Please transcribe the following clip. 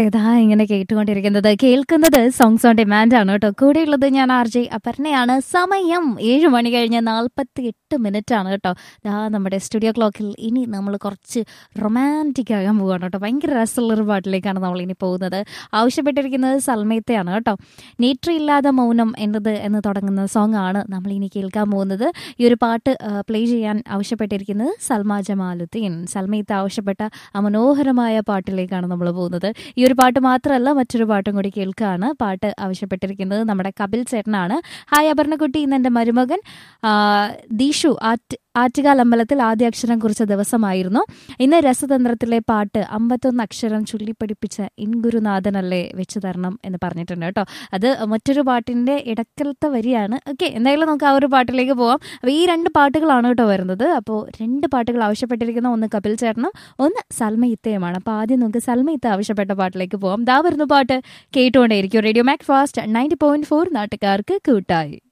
ഇതാ ഇങ്ങനെ കേട്ടുകൊണ്ടിരിക്കുന്നത് കേൾക്കുന്നത് സോങ്സ് ഓൺ ഡിമാൻഡ് ആണ് കേട്ടോ കൂടെയുള്ളത് ഞാൻ ആർ ജെ അപർണയാണ് സമയം ഏഴ് മണി കഴിഞ്ഞ് നാൽപ്പത്തി എട്ട് മിനിറ്റ് ആണ് കേട്ടോ ദാ നമ്മുടെ സ്റ്റുഡിയോ ക്ലോക്കിൽ ഇനി നമ്മൾ കുറച്ച് റൊമാൻറ്റിക് ആകാൻ പോവുകയാണ് കേട്ടോ ഭയങ്കര രസമുള്ളൊരു പാട്ടിലേക്കാണ് നമ്മൾ ഇനി പോകുന്നത് ആവശ്യപ്പെട്ടിരിക്കുന്നത് സൽമയത്തെയാണ് കേട്ടോ നേട്രി ഇല്ലാതെ മൗനം എന്നത് എന്ന് തുടങ്ങുന്ന സോങ് ആണ് നമ്മൾ ഇനി കേൾക്കാൻ പോകുന്നത് ഈ ഒരു പാട്ട് പ്ലേ ചെയ്യാൻ ആവശ്യപ്പെട്ടിരിക്കുന്നത് സൽമാ ജമാലുദ്ദീൻ സൽമയത്ത് ആവശ്യപ്പെട്ട ആ മനോഹരമായ പാട്ടിലേക്കാണ് നമ്മൾ പോകുന്നത് ഈ ഒരു പാട്ട് മാത്രമല്ല മറ്റൊരു പാട്ടും കൂടി കേൾക്കുകയാണ് പാട്ട് ആവശ്യപ്പെട്ടിരിക്കുന്നത് നമ്മുടെ കപിൽ ചേട്ടനാണ് ഹായ് അപർണക്കുട്ടി ഇന്ന് എൻ്റെ മരുമകൻ ആ, ദീഷു ആറ്റ് ആറ്റുകാൽ അമ്പലത്തിൽ ആദ്യ അക്ഷരം കുറിച്ച ദിവസമായിരുന്നു ഇന്ന് രസതന്ത്രത്തിലെ പാട്ട് അമ്പത്തൊന്ന് അക്ഷരം ചൊല്ലിപ്പഠിപ്പിച്ച ഇൻഗുരുനാഥനല്ലേ വെച്ച് തരണം എന്ന് പറഞ്ഞിട്ടുണ്ട് കേട്ടോ അത് മറ്റൊരു പാട്ടിൻ്റെ ഇടക്കലത്തെ വരിയാണ് ഓക്കെ എന്തായാലും നമുക്ക് ആ ഒരു പാട്ടിലേക്ക് പോവാം അപ്പോൾ ഈ രണ്ട് പാട്ടുകളാണ് കേട്ടോ വരുന്നത് അപ്പോൾ രണ്ട് പാട്ടുകൾ ആവശ്യപ്പെട്ടിരിക്കുന്ന ഒന്ന് കപിൽ ചേട്ടനും ഒന്ന് സൽമയിത്തയുമാണ് അപ്പോൾ ആദ്യം നമുക്ക് സൽമയിത്ത ആവശ്യപ്പെട്ട പാട്ടിലേക്ക് പോവാം ദാ വരുന്ന പാട്ട് കേട്ടുകൊണ്ടേയിരിക്കും Radio Mac Fast ninety point four നാട്ടുകാർക്ക് കൂട്ടായി